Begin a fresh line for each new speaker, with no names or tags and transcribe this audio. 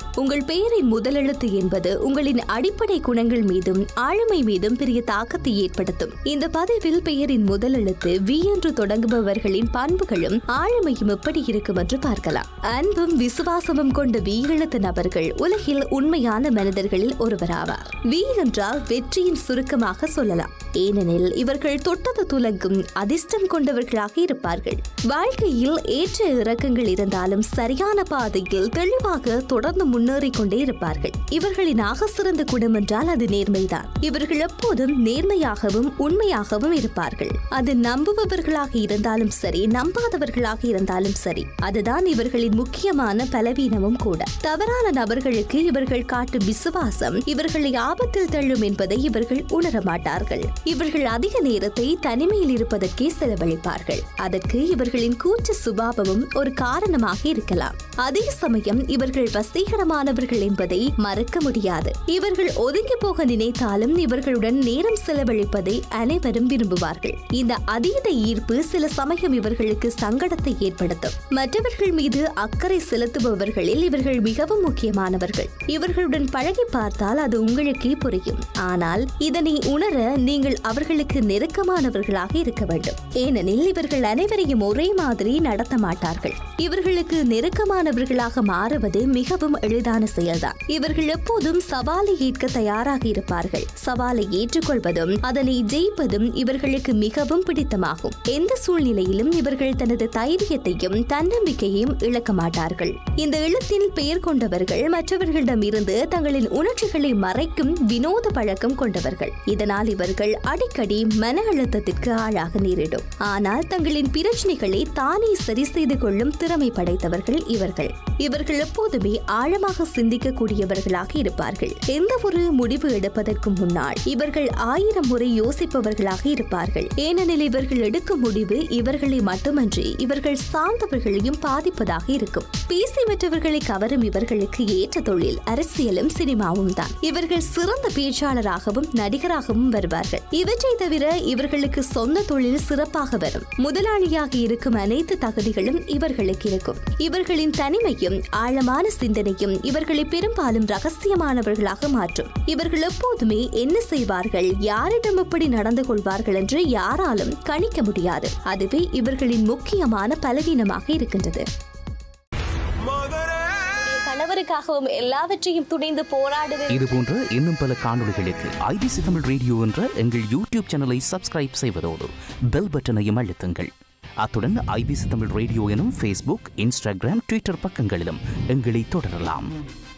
உங்கள் பெயரின் முதலெழுத்து என்பது உங்களின் அடிப்படை குணங்கள் மீதும் ஆளுமை மீதும் பெரிய தாக்கத்தை ஏற்படுத்தும் இந்த பதிவில் பெயரின் முதலெழுத்து வி என்று தொடங்குபவர்களின் பண்புகளும் ஆளுமையும் எப்படி இருக்கும் என்று பார்க்கலாம் அன்பும் விசுவாசமும் கொண்ட வி எழுத்து நபர்கள் உலகில் உண்மையான மனிதர்களில் ஒருவராவார் வி என்றால் வெற்றியின் சுருக்கமாக சொல்லலாம் ஏனெனில் இவர்கள் தொட்டது துலங்கும் அதிர்ஷ்டம் கொண்டவர்களாக இருப்பார்கள் வாழ்க்கையில் ஏற்ற இறக்கங்கள் இருந்தாலும் சரியான பாதையில் தெளிவாக தொடர்ந்து முன்னேறிக் கொண்டே இருப்பார்கள் இவர்களின் ஆக சிறந்த குணம் என்றால் அது நேர்மைதான் இவர்கள் எப்போதும் நேர்மையாகவும் உண்மையாகவும் இருப்பார்கள் அது நம்புபவர்களாக இருந்தாலும் சரி நம்பாதவர்களாக இருந்தாலும் சரி அதுதான் இவர்களின் முக்கியமான பலவீனமும் கூட தவறான நபர்களுக்கு இவர்கள் காட்டும் விசுவாசம் இவர்களை ஆபத்தில் தள்ளும் என்பதை இவர்கள் உணர மாட்டார்கள் இவர்கள் அதிக நேரத்தை தனிமையில் இருப்பதற்கே செலவழிப்பார்கள் அதற்கு இவர்களின் கூச்ச சுபாவமும் ஒரு காரணமாக இருக்கலாம் அதே சமயம் இவர்கள் வசீகரமானவர்கள் என்பதை மறக்க முடியாது இவர்கள் ஒதுங்கி போக நினைத்தாலும் இவர்களுடன் நேரம் செலவழிப்பதை அனைவரும் விரும்புவார்கள் இந்த அதீத ஈர்ப்பு சில சமயம் இவர்களுக்கு சங்கடத்தை ஏற்படுத்தும் மற்றவர்கள் மீது அக்கறை செலுத்துபவர்களில் இவர்கள் மிகவும் முக்கியமானவர்கள் இவர்களுடன் பழகி பார்த்தால் அது உங்களுக்கே புரியும் ஆனால் இதனை உணர நீங்கள் அவர்களுக்கு நெருக்கமானவர்களாக இருக்க வேண்டும் ஏனெனில் இவர்கள் அனைவரையும் ஒரே மாதிரி நடத்த மாட்டார்கள் இவர்களுக்கு நெருக்கமானவர்களாக மாறுவது மிகவும் எளிதான செயல்தான் இவர்கள் எப்போதும் சவாலை ஏற்க தயாராக இருப்பார்கள் சவாலை ஏற்றுக்கொள்வதும் அதனை ஜெயிப்பதும் இவர்களுக்கு மிகவும் பிடித்தமாகும் எந்த சூழ்நிலையிலும் இவர்கள் தனது தைரியத்தையும் தன்னம்பிக்கையையும் இழக்க மாட்டார்கள் இந்த எழுத்தில் பெயர் கொண்டவர்கள் மற்றவர்களிடம் இருந்து தங்களின் உணர்ச்சிகளை மறைக்கும் வினோத பழக்கம் கொண்டவர்கள் இதனால் இவர்கள் அடிக்கடி மன அழுத்தத்திற்கு ஆளாக நேரிடும் ஆனால் தங்களின் பிரச்சனைகளை தானே சரி செய்து கொள்ளும் திறமை படைத்தவர்கள் இவர்கள் இவர்கள் எப்போதுமே ஆழமாக சிந்திக்கக்கூடியவர்களாக இருப்பார்கள் எந்த ஒரு முடிவு எடுப்பதற்கு முன்னால் இவர்கள் ஆயிரம் முறை யோசிப்பவர்களாக இருப்பார்கள் ஏனெனில் இவர்கள் எடுக்கும் முடிவு இவர்களை மட்டுமன்றி இவர்கள் சார்ந்தவர்களையும் பாதிப்பதாக இருக்கும் பேசி மற்றவர்களை கவரும் இவர்களுக்கு ஏற்ற தொழில் அரசியலும் சினிமாவும் தான் இவர்கள் சிறந்த பேச்சாளராகவும் நடிகராகவும் வருவார்கள் இவற்றை தவிர இவர்களுக்கு சொந்த தொழில் சிறப்பாக வரும் முதலாளியாக இருக்கும் அனைத்து தகுதிகளும் இவர்களுக்கு இருக்கும் இவர்களின் தனிமையும் ஆழமான சிந்தனையும் இவர்களை பெரும்பாலும் ரகசியமானவர்களாக மாற்றும் இவர்கள் எப்போதுமே என்ன செய்வார்கள் யாரிடம் எப்படி நடந்து கொள்வார்கள் என்று யாராலும் கணிக்க முடியாது அதுவே இவர்களின் முக்கியமான பலவீனமாக இருக்கின்றது கணவருக்காகவும் எல்லாவற்றையும் துணிந்து போராடுவேன்
இது போன்ற இன்னும் பல காணொளிகளுக்கு ஐபிசி தமிழ் ரேடியோ என்ற எங்கள் யூடியூப் சேனலை சப்ஸ்கிரைப் செய்வதோடு பெல் பட்டனையும் அழுத்துங்கள் அத்துடன் ஐபிசி தமிழ் ரேடியோ எனும் ஃபேஸ்புக் இன்ஸ்டாகிராம் ட்விட்டர் பக்கங்களிலும் எங்களை தொடரலாம்